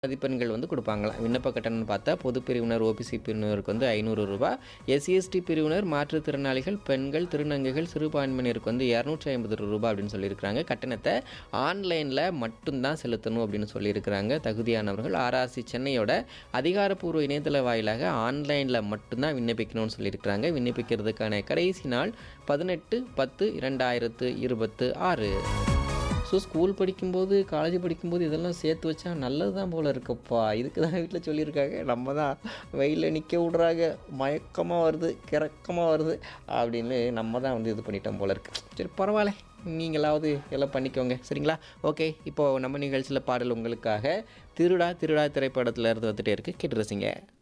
மதிப்பெண்கள் வந்து கொடுப்பாங்களாம் விண்ணப்ப கட்டணம்னு பார்த்தா பொது பிரிவினர் ஓபிசி பிரிவினருக்கு வந்து ஐநூறு ரூபாய் எஸ்சிஎஸ்டி பிரிவினர் மாற்றுத்திறனாளிகள் பெண்கள் திருநங்கைகள் சிறுபான்மையினருக்கு வந்து இரநூற்றி ஐம்பது ரூபாய் அப்படின்னு சொல்லியிருக்கிறாங்க கட்டணத்தை ஆன்லைனில் மட்டும்தான் செலுத்தணும் அப்படின்னு சொல்லியிருக்கிறாங்க தகுதியானவர்கள் ஆர்ஆர்சி சென்னையோட அதிகாரப்பூர்வ இணையதள வாயிலாக ஆன்லைனில் மட்டும்தான் விண்ணப்பிக்கணும்னு சொல்லியிருக்கிறாங்க விண்ணப்பிக்கிறதுக்கான கடைசி நாள் பதினெட்டு பத்து இரண்டாயிரத்து இருபத்து ஆறு ஸோ ஸ்கூல் படிக்கும்போது காலேஜ் படிக்கும்போது இதெல்லாம் சேர்த்து வச்சா நல்லது தான் போல் இருக்குப்பா இதுக்கு தான் வீட்டில் சொல்லியிருக்காங்க நம்ம தான் வெயிலில் நிற்க விட்றாங்க மயக்கமாக வருது கிறக்கமாக வருது அப்படின்னு நம்ம தான் வந்து இது பண்ணிட்டோம் போல இருக்கு சரி பரவாயில்ல நீங்களாவது எல்லாம் பண்ணிக்கோங்க சரிங்களா ஓகே இப்போது நம்ம நிகழ்ச்சியில் பாடல் உங்களுக்காக திருடா திருடா திரைப்படத்தில் இருந்து வந்துட்டே இருக்குது கேட்டு ரசிங்க